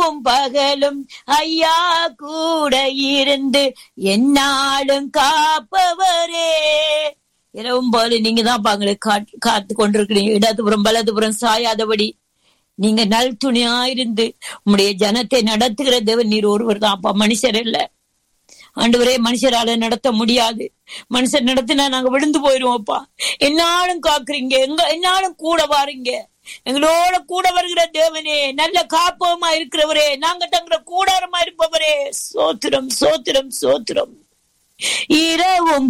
இரவும் பகலும் ஐயா கூட இருந்து என்னாலும் காப்பவரே இரவும் போல நீங்க தான் பாங்களை காத்து கொண்டிருக்கிறீங்க இடதுபுறம் வலதுபுறம் சாயாதபடி நீங்க நல் துணியா இருந்து உங்களுடைய ஜனத்தை நடத்துகிற தேவன் நீர் ஒருவர் தான் அப்பா மனுஷர் இல்ல ஆண்டவரே மனுஷரால நடத்த முடியாது மனுஷர் நடத்தினா நாங்க விழுந்து போயிருவோம்ப்பா என்னாலும் காக்குறீங்க எங்க என்னாலும் கூட வாரீங்க எங்களோட கூட வருகிற தேவனே நல்ல காப்பகமா இருக்கிறவரே நாங்க தங்குற கூடாரமா இருப்பவரே சோத்திரம் சோத்திரம் சோத்திரம் இரவும்